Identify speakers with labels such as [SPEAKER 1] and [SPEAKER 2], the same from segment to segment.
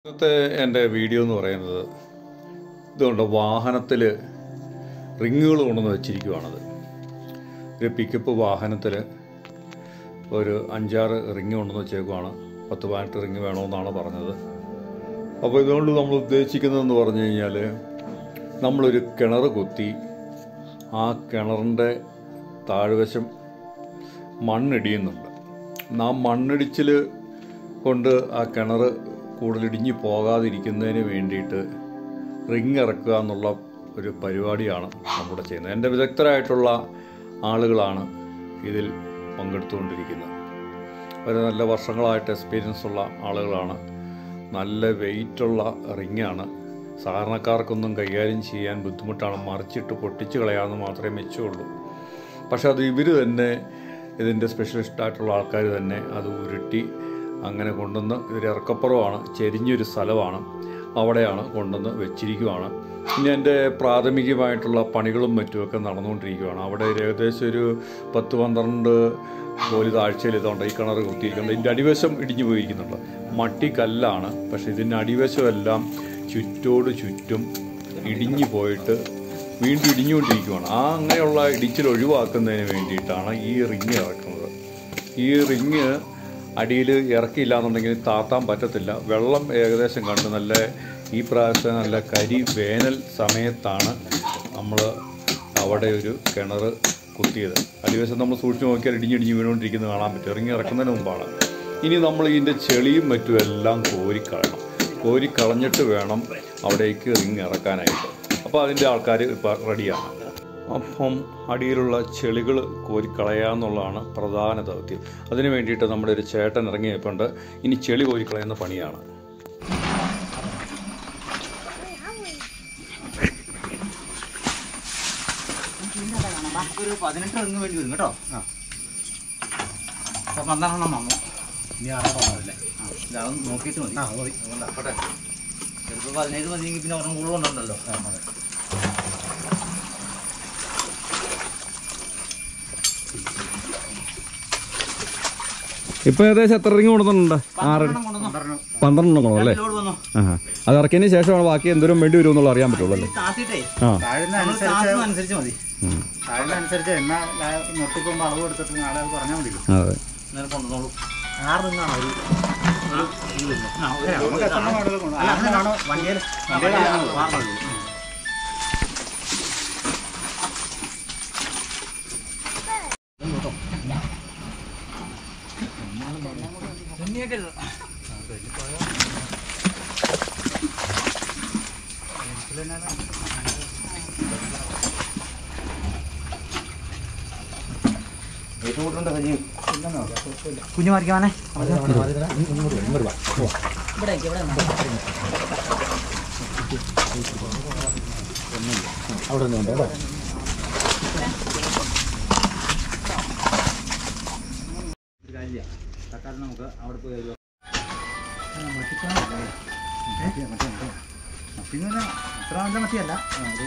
[SPEAKER 1] ഇന്നത്തെ എൻ്റെ വീഡിയോ എന്ന് പറയുന്നത് ഇതുകൊണ്ട് വാഹനത്തിൽ റിങ്ങുകൾ കൊണ്ടുവന്ന് വെച്ചിരിക്കുവാണത് ഒരു പിക്കപ്പ് വാഹനത്തിൽ ഒരു അഞ്ചാറ് റിങ് കൊണ്ടുവന്ന് വെച്ചേക്കുവാണ് പത്ത് പതിനെട്ട് റിങ് വേണമെന്നാണ് പറഞ്ഞത് അപ്പോൾ ഇതുകൊണ്ട് നമ്മൾ ഉദ്ദേശിക്കുന്നതെന്ന് പറഞ്ഞു കഴിഞ്ഞാൽ നമ്മളൊരു കിണർ കുത്തി ആ കിണറിൻ്റെ താഴ്വശം മണ്ണിടിയുന്നുണ്ട് ആ മണ്ണിടിച്ചിൽ കൊണ്ട് ആ കിണർ കൂടുതൽ ഇടിഞ്ഞു പോകാതിരിക്കുന്നതിന് വേണ്ടിയിട്ട് റിങ് ഇറക്കുക എന്നുള്ള ഒരു പരിപാടിയാണ് നമ്മുടെ ചെയ്യുന്നത് എൻ്റെ വിദഗ്ധരായിട്ടുള്ള ആളുകളാണ് ഇതിൽ പങ്കെടുത്തുകൊണ്ടിരിക്കുന്നത് അവർ നല്ല വർഷങ്ങളായിട്ട് എക്സ്പീരിയൻസ് ഉള്ള ആളുകളാണ് നല്ല വെയിറ്റുള്ള റിങ്ങാണ് സാധാരണക്കാർക്കൊന്നും കൈകാര്യം ചെയ്യാൻ ബുദ്ധിമുട്ടാണ് മറിച്ചിട്ട് പൊട്ടിച്ച് കളയാമെന്ന് മാത്രമേ മെച്ചമുള്ളൂ പക്ഷെ അത് ഇവർ തന്നെ ഇതിൻ്റെ സ്പെഷ്യലിസ്റ്റായിട്ടുള്ള ആൾക്കാർ തന്നെ അത് ഉരുട്ടി അങ്ങനെ കൊണ്ടുവന്ന് ഇതൊരു ഇറക്കപ്പുറമാണ് ചെരിഞ്ഞൊരു സ്ഥലമാണ് അവിടെയാണ് കൊണ്ടുവന്ന് വെച്ചിരിക്കുവാണ് ഇനി എൻ്റെ പ്രാഥമികമായിട്ടുള്ള പണികളും മറ്റുമൊക്കെ നടന്നുകൊണ്ടിരിക്കുകയാണ് അവിടെ ഒരു ഏകദേശം ഒരു പത്ത് പന്ത്രണ്ട് കോലി താഴ്ചയിൽ ഇതുണ്ട് ഈ കിണർ കുത്തിയിരിക്കുന്നത് ഇതിൻ്റെ അടിവശം ഇടിഞ്ഞു പോയിരിക്കുന്നുണ്ട് മട്ടി കല്ലാണ് പക്ഷേ ഇതിൻ്റെ അടിവശമെല്ലാം ചുറ്റോട് ചുറ്റും ഇടിഞ്ഞു പോയിട്ട് വീണ്ടും ഇടിഞ്ഞുകൊണ്ടിരിക്കുകയാണ് ആ അങ്ങനെയുള്ള ഇടിച്ചിൽ ഒഴിവാക്കുന്നതിന് വേണ്ടിയിട്ടാണ് ഈ റിങ് ഇറക്കുന്നത് ഈ റിങ് അടിയിൽ ഇറക്കിയില്ല എന്നുണ്ടെങ്കിൽ താത്താൻ പറ്റത്തില്ല വെള്ളം ഏകദേശം കണ്ട് നല്ല ഈ പ്രാവശ്യം നല്ല കരി വേനൽ സമയത്താണ് നമ്മൾ അവിടെ ഒരു കിണർ കുത്തിയത് അടിവശം നമ്മൾ സൂക്ഷിച്ച് നോക്കിയാൽ ഇടിഞ്ഞിടിഞ്ഞ് വീണുകൊണ്ടിരിക്കുന്നത് കാണാൻ പറ്റും ഇറങ്ങി ഇറക്കുന്നതിന് മുമ്പാണ് ഇനി നമ്മൾ ഇതിൻ്റെ ചെളിയും മറ്റും എല്ലാം കോരിക്കളയണം കോരിക്കളഞ്ഞിട്ട് വേണം അവിടേക്ക് റിങ് ഇറക്കാനായിട്ട് അപ്പോൾ അതിൻ്റെ ആൾക്കാർ ഇപ്പോൾ റെഡിയാണ് അപ്പം അടിയിലുള്ള ചെളികൾ കോരിക്കളയാന്നുള്ളതാണ് പ്രധാന ദൗത്യം അതിന് വേണ്ടിയിട്ട് നമ്മുടെ ഒരു ചേട്ടൻ ഇറങ്ങിയപ്പോണ്ട് ഇനി ചെളി കോരിക്കളയുന്ന പണിയാണ്
[SPEAKER 2] ഒരു പതിനെട്ട് റിങ് വേണ്ടി വരും കേട്ടോ അപ്പൊ പന്ത്രണ്ടെണ്ണം വന്നു
[SPEAKER 3] ഇനി ആറാം പറഞ്ഞതല്ലേ
[SPEAKER 2] ഇതൊന്ന് നോക്കിയിട്ട് മതി
[SPEAKER 3] ആ മതി അതുകൊണ്ട് ആക്കട്ടെ
[SPEAKER 2] ചിലപ്പോൾ പതിനേഴ് മതിയെങ്കിൽ പിന്നെ ഒരെണ്ണം കൂടുതൽ ഉണ്ടല്ലോ
[SPEAKER 3] ആ അതെ
[SPEAKER 4] ഇപ്പൊ ഏകദേശം എത്ര റിങ് കൊണ്ടുവന്നിട്ടുണ്ട് ആറ്
[SPEAKER 2] പന്ത്രണ്ടെണ്ണം കൊണ്ടുവന്നോ
[SPEAKER 4] പന്ത്രണ്ടെണ്ണം കൊണ്ടു അല്ലേ
[SPEAKER 2] ലോഡ് വന്നോ
[SPEAKER 4] ആ അത് ഇറക്കിയതിന് ശേഷമാണ് ബാക്കി എന്തോരം വേണ്ടി വരും എന്നുള്ള അറിയാൻ പറ്റുള്ളൂ അല്ലേ
[SPEAKER 2] താത്തിട്ടേ
[SPEAKER 4] ആ
[SPEAKER 3] താഴ്ന്ന
[SPEAKER 2] നമ്മൾ
[SPEAKER 3] അനുസരിച്ച്
[SPEAKER 2] താത്തുന്ന അനുസരിച്ച് മതി
[SPEAKER 4] ഉം.
[SPEAKER 3] താഴ്ന്ന അനുസരിച്ച് എന്നാ നിർത്തിക്കുമ്പോൾ അളവ് എടുത്തിട്ട് നാളെ അത് പറഞ്ഞാൽ മതി
[SPEAKER 4] അതെ
[SPEAKER 2] നേരെ കൊണ്ടുവന്നോളൂ
[SPEAKER 3] ആറ് റിങ്ങാണോ ഒരു
[SPEAKER 2] ആ, ഒരു
[SPEAKER 3] നമുക്ക് എത്ര എണ്ണം വേണമെങ്കിലും കൊണ്ടുപോകാം.
[SPEAKER 2] അല്ല,
[SPEAKER 3] ആറിന് കാണോ വണ്ടിയിൽ വണ്ടിയിൽ ആറാണ് ഉള്ളത്.
[SPEAKER 2] ആറെണ്ണം ഉള്ളൂ. കുഞ്ഞു മറിക്കാനെ
[SPEAKER 3] അവിടെ നിന്ന് ഉണ്ട് കേട്ടോ
[SPEAKER 2] തൽക്കാലം നമുക്ക് അവിടെ പോയി ഒരു
[SPEAKER 3] മത്തിന്ന് അത്ര നല്ല മത്തിയല്ല ഒരു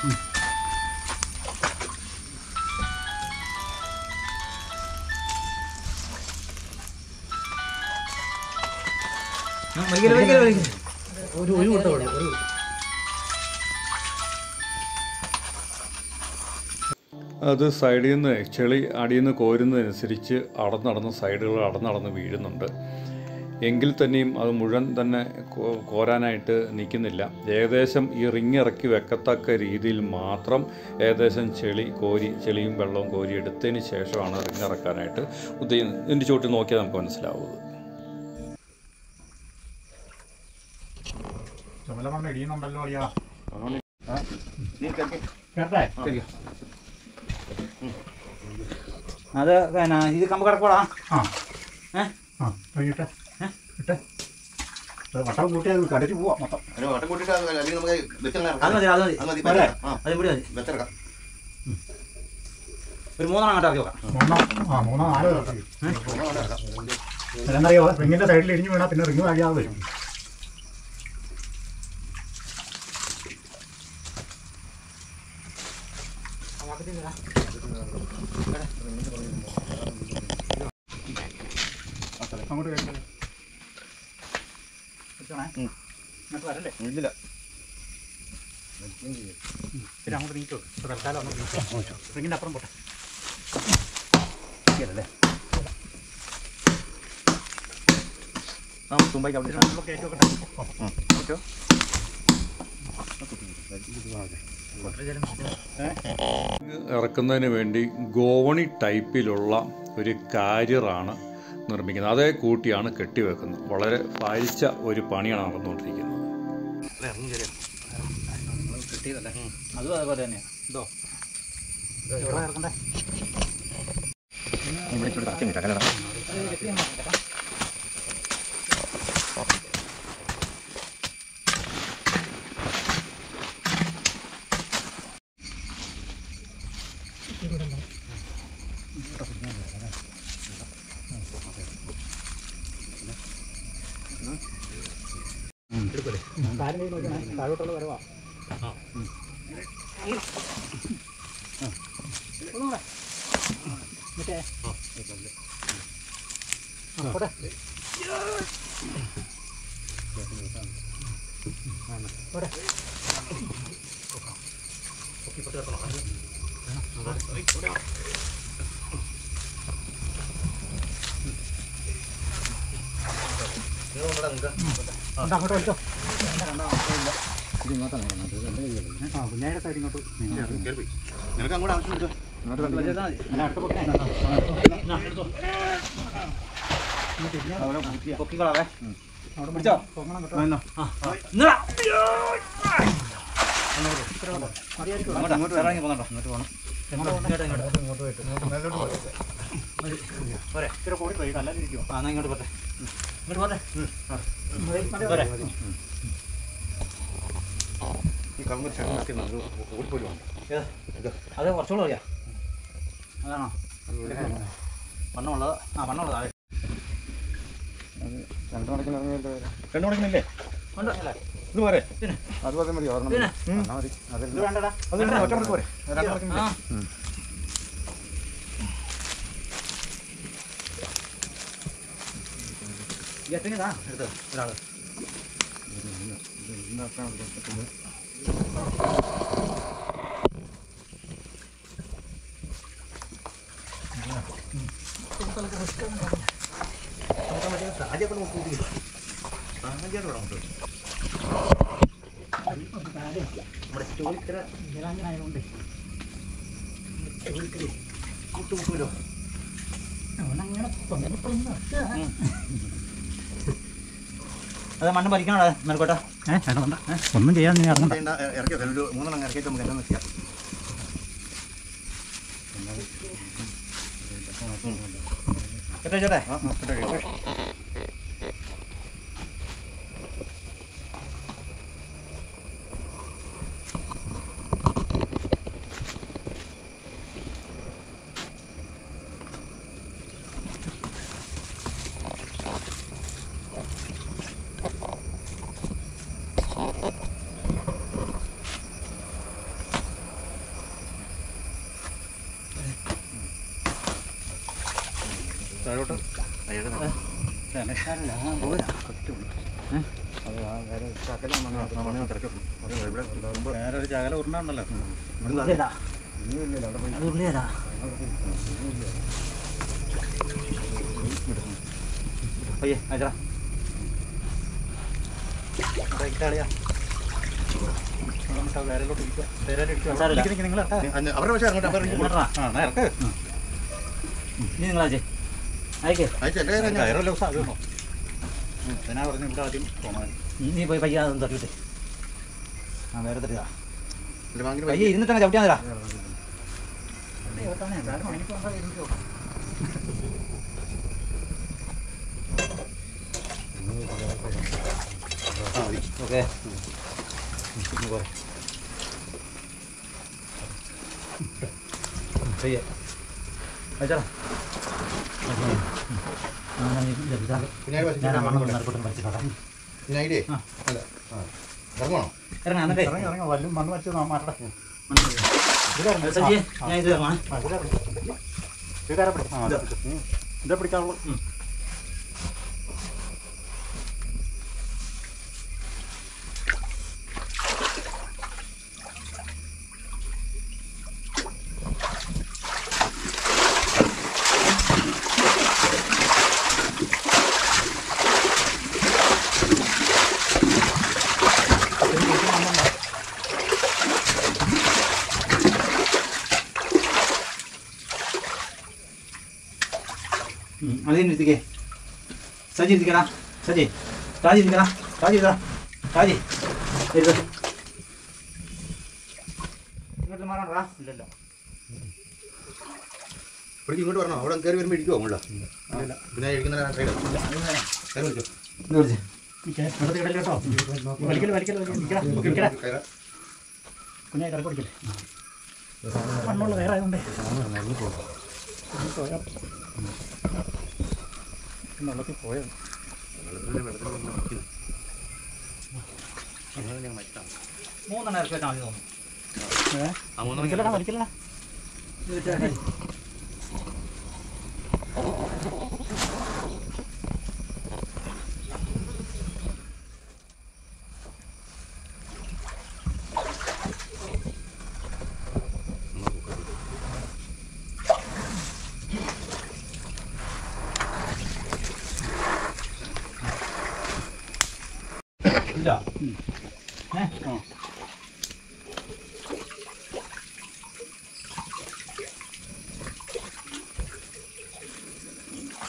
[SPEAKER 2] വലിക്കല്, വലിക്കല്, വലിക്കല്.
[SPEAKER 3] ഒരു ഒരു കൊടുത്ത ഒരു ഒരു
[SPEAKER 1] അത് സൈഡിൽ നിന്ന് ചെളി അടിയിൽ നിന്ന് കോരുന്നതനുസരിച്ച് അടന്നടന്ന് സൈഡുകൾ അടന്നടന്ന് വീഴുന്നുണ്ട് എങ്കിൽ തന്നെയും അത് മുഴുവൻ തന്നെ കോ- കോരാനായിട്ട് നിൽക്കുന്നില്ല ഏകദേശം ഈ റിങ് ഇറക്കി വെക്കത്തക്ക രീതിയിൽ മാത്രം ഏകദേശം ചെളി കോരി ചെളിയും വെള്ളവും കോരി എടുത്തതിന് ശേഷമാണ് റിങ് ഇറക്കാനായിട്ട് ഉദ്ദേശിക്കുന്നത് ഇതിൻ്റെ ചുവട്ടിൽ നോക്കിയാൽ നമുക്ക് മനസ്സിലാവുന്നത്
[SPEAKER 3] ചുമല മണ്ണ് ഇടിയുന്നുണ്ടല്ലോ അളിയാ
[SPEAKER 2] അത് പിന്നെ ഇത് കമ്പ് കിടക്കോടാ
[SPEAKER 3] ആ
[SPEAKER 2] ഏ
[SPEAKER 3] ആ ഇട്ടെ ഇട്ടെ വട്ടം കൂട്ടിയാൽ കടച്ചു പോവാം മൊത്തം
[SPEAKER 5] ഒരു വട്ടം കൂട്ടിയിട്ട് അത് അല്ലെങ്കിൽ നമുക്ക് വെച്ചങ്ങ്
[SPEAKER 2] അത് മതി അത് മതി
[SPEAKER 5] അത് മതി
[SPEAKER 3] അതെ.
[SPEAKER 5] ആ
[SPEAKER 2] അതും കൂടി മതി
[SPEAKER 5] വെച്ചിറക്കാം
[SPEAKER 2] ഒരു മൂന്നെണ്ണം അങ്ങോട്ട് ഇറക്കി വെക്കാം
[SPEAKER 3] മൂന്നോ ആ മൂന്നോ നാലോ അതെന്നറിയോ റിങ്ങിന്റെ സൈഡിൽ ഇടിഞ്ഞു വീണാൽ പിന്നെ റിങ് കഴിയാതെ വരും അങ്ങോട്ട് കഴിക്കാം ഇങ്ങോട്ട് വരല്ലേ
[SPEAKER 5] ഇല്ലില്ല
[SPEAKER 3] പിന്നെ അങ്ങോട്ട് നീക്കോ ഇപ്പൊ തൽക്കാലം അങ്ങോട്ട് നീക്കോ റിങ്ങിൻ്റെ അപ്പുറം പോട്ടെ ശരിയല്ലേ
[SPEAKER 5] ആ തുമ്പായിക്ക് അവിടെ
[SPEAKER 3] നമുക്ക് കയറ്റി വെക്കട്ടെ
[SPEAKER 1] ഇറക്കുന്നതിന് വേണ്ടി ഗോവണി ടൈപ്പിലുള്ള ഒരു കാരിയറാണ് നിർമ്മിക്കുന്നത് അതേ കൂട്ടിയാണ് കെട്ടിവെക്കുന്നത് വളരെ ഭാരിച്ച ഒരു പണിയാണ് നടന്നുകൊണ്ടിരിക്കുന്നത്
[SPEAKER 3] കിട്ടിയതല്ലേ അതും അതുപോലെ തന്നെയാണ് ഇതോ എവിടെ ഇറക്കണ്ടേ
[SPEAKER 5] ഇവിടെ ഇച്ചിരി തറച്ചു കിട്ടാം കല്ലട
[SPEAKER 3] കാര്യം കൈ നോക്കണേ താഴോട്ടുള്ള വരവാ മറ്റേ പോട്ടെ പോട്ടെ ഉണ്ട്, അങ്ങോട്ട് വലിച്ചോ ആ കുഞ്ഞായുടെ സൈഡ് ഇങ്ങോട്ട്
[SPEAKER 5] നിനക്ക് അങ്ങോട്ട് ആവശ്യമുണ്ട്
[SPEAKER 3] ഞാൻ അടുത്ത പൊക്കണേ
[SPEAKER 2] പൊക്കിക്കളാവേ
[SPEAKER 3] അവിടെ പിടിച്ചോ പൊങ്ങണം കേട്ടോ
[SPEAKER 2] അങ്ങോട്ട് അങ്ങോട്ട് ഇറങ്ങി പോന്നോ അങ്ങോട്ട് പോകണം
[SPEAKER 3] ഇങ്ങോട്ട് പോരെ ഇച്ചിരി കൂടി പോയി കല്ലാതിരിക്കുമോ
[SPEAKER 2] ആ എന്നാ ഇങ്ങോട്ട് പോട്ടെ ഇങ്ങോട്ട് പോട്ടെ
[SPEAKER 3] പോരെ
[SPEAKER 5] ഈ കമ്പ് ചെറുതാക്കി ഓടിപ്പോലും
[SPEAKER 2] അത് കുറച്ചുകൂടെ അറിയാം അതാണോ വണ്ണമുള്ളത് ആ വണ്ണമുള്ളത് അതെ
[SPEAKER 5] രണ്ടു മണിക്ക് ഇറങ്ങിയല്ലോ രണ്ടു മണിക്കില്ലേ
[SPEAKER 2] ഉണ്ട് അല്ലേ
[SPEAKER 5] ഇത് പോരെ അത് പോലെ മതി ഒരെണ്ണം മതി. എന്നാ മതി
[SPEAKER 3] ഇത്
[SPEAKER 5] അതല്ല
[SPEAKER 3] വേണ്ടടാ
[SPEAKER 5] അത് ഒറ്റ മണിക്ക് പോരെ രണ്ടു മണിക്ക്
[SPEAKER 2] ആ ഈ എത്രങ്ങതാ എടുത്ത് ഒരാള് നമ്മുടെ ചോദിക്കര
[SPEAKER 3] ജലാഞ്ജനായതുകൊണ്ട്
[SPEAKER 2] കൂട്ടുമുക്കുമല്ലോ
[SPEAKER 3] അവനങ്ങനെ പൊങ്ങി പൊങ്ങി നിർത്തുക.
[SPEAKER 2] അത് മണ്ണ് പരിക്കണോ മേൽക്കോട്ടെ
[SPEAKER 3] ഏ വേണ്ട ഏ, ഒന്നും ചെയ്യാൻ നീ ഇറങ്ങണ്ട
[SPEAKER 5] ചെയ്യണ്ട, ഇ- ഇറക്കി വെക്കാം. ഒരു മൂന്നെണ്ണം ഇറക്കിയിട്ട് നമുക്ക് എന്താണെന്ന് ചെയ്യാം
[SPEAKER 2] കേട്ടോ ചേട്ടെ
[SPEAKER 5] ആ, ആ, ഇട്ടോ, ഇട്ടോ. താഴോട്ട് അയ്യോ അത് ആ വേറെ ചാക്കല മണ്ണ് മണ്ണ് തിരക്കി ഇവിടെ ഉണ്ടാകുമ്പോൾ
[SPEAKER 3] വേറെ ഒരു ചകല ഉരുണ്ടുണ്ടല്ലോ
[SPEAKER 2] ഉള്ളിയതാ
[SPEAKER 5] ഇല്ല അവിടെ പോയി
[SPEAKER 2] അത് ഉള്ളിയതാ പയ്യെ അയച്ചടാ
[SPEAKER 3] കളിയാ വേരലോട്ട് ഇരിക്കുക വേരലോട്ട് ഇരിക്കുക
[SPEAKER 2] സാരമില്ല.
[SPEAKER 3] നിങ്ങൾ
[SPEAKER 5] അന്ന് അവരുടെ പക്ഷേ അങ്ങോട്ട് അവർ
[SPEAKER 2] ഇങ്ങോട്ടാ.
[SPEAKER 3] ആ എന്നാ ഇറക്ക്
[SPEAKER 2] ഇനി നിങ്ങളാച്ചേ അയക്കേ
[SPEAKER 5] അയച്ചു എൻ്റെ കയ്യിൽ ഞാൻ
[SPEAKER 3] കയറല്ലോ അത് കേട്ടോ എന്നാ പറഞ്ഞു ഇവിടെ ആദ്യം പോകാൻ
[SPEAKER 2] നീ നീ പോയി പയ്യ അതൊന്നും തട്ടിട്ടെ ആ വേറെ തട്ടുക
[SPEAKER 5] എൻ്റെ ബാങ്കിന്
[SPEAKER 2] പയ്യെ ഇരുന്നിട്ടങ്ങ് ചവിട്ടിയാ തരാ ഓക്കെ പയ്യെ അയച്ചടാ
[SPEAKER 5] പിന്നെ ആര്
[SPEAKER 2] ഞാൻ ആ മണ്ണ്
[SPEAKER 5] വസിക്കും?
[SPEAKER 2] നറുക്കോട്ട് വലിച്ചിട്ടാ
[SPEAKER 5] പിന്നെ ഐഡിയ അല്ല ആ ഇറങ്ങണോ
[SPEAKER 2] ഇറങ്ങാം എന്നിട്ടേ
[SPEAKER 3] ഇറങ്ങി ഇറങ്ങി വല്ലും മണ്ണ് വെച്ച് മാറ്റട്ടെ
[SPEAKER 2] സജിയെ ഞാൻ ഇത് ഇറങ്ങാം
[SPEAKER 3] ഇതാ പിടിക്കാറുള്ളൂ ഉം.
[SPEAKER 2] അതിന് ഇരുത്തിക്കേ സജി ഇരുത്തിക്കടാ സജി രാജി ഇരുത്തിക്കടാ രാജി ഇരുത്താ രാജി ഇരുത്ത് ഇങ്ങോട്ട് മാറണ്ടാ ഇല്ലല്ലോ
[SPEAKER 3] ഇവിടേക്ക് ഇങ്ങോട്ട് വരണോ അവിടെ കയറി വരുമ്പോൾ ഇടിക്കുമോ മുള്ള പിന്നെ ഇരിക്കുന്ന സൈഡ് കയറി വെച്ചോ
[SPEAKER 2] ഇത് പിടിച്ച് ഇവിടുത്തെ കിടല് കേട്ടോ വലിക്കല് വലിക്കല് വലിക്കല് നിൽക്കടാ
[SPEAKER 3] കയറാം
[SPEAKER 2] കുഞ്ഞായി കറക്കി പിടിക്കല്ലേ മണ്ണുള്ള വേറെ ആയതുകൊണ്ടേ വെള്ളത്തിൽ പോയത് മൂന്നെണ്ണം ഇറക്കി വെച്ചാൽ മതി തോന്നുന്നു വലിക്കലടാ വലിക്കലടാ ഇല്ല ഏ ആ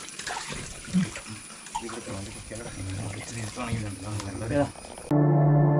[SPEAKER 2] ഏതാ